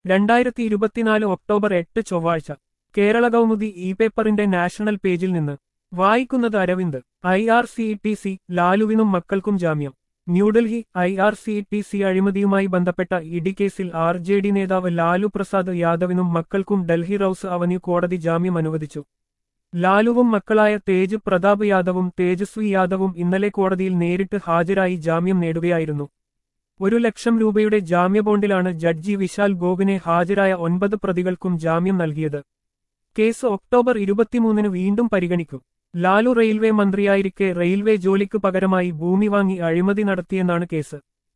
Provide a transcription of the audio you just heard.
രണ്ടായിരത്തി ഇരുപത്തിനാല് ഒക്ടോബർ എട്ട് ചൊവ്വാഴ്ച കേരള കൗമുദി ഇ പേപ്പറിന്റെ നാഷണൽ പേജിൽ നിന്ന് വായിക്കുന്നത് Aravind I R C T C ലാലുവിനും മക്കൾക്കും ജാമ്യം New Delhi I R C T C അഴിമതിയുമായി ബന്ധപ്പെട്ട ഇഡി കേസിൽ ആർ ജെ ഡി നേതാവ് ലാലു പ്രസാദ് യാദവിനും മക്കൾക്കും ഡൽഹി റൌസ് അവന്യൂ കോടതി ജാമ്യം അനുവദിച്ചു ലാലുവും മക്കളായ തേജ് പ്രതാപ് യാദവും തേജസ്വി യാദവും ഇന്നലെ കോടതിയിൽ നേരിട്ട് ഹാജരായി ജാമ്യം നേടുകയായിരുന്നു ഒരു ലക്ഷം രൂപയുടെ ജാമ്യബോണ്ടിലാണ് ജഡ്ജി വിശാൽ ഗോപിനെ ഹാജരായ ഒൻപത് പ്രതികൾക്കും ജാമ്യം നൽകിയത് കേസ് ഒക്ടോബർ ഇരുപത്തിമൂന്നിന് വീണ്ടും പരിഗണിക്കും ലാലു റെയിൽവേ മന്ത്രിയായിരിക്കെ റെയിൽവേ ജോലിക്ക് പകരമായി ഭൂമി വാങ്ങി അഴിമതി നടത്തിയെന്നാണ് കേസ്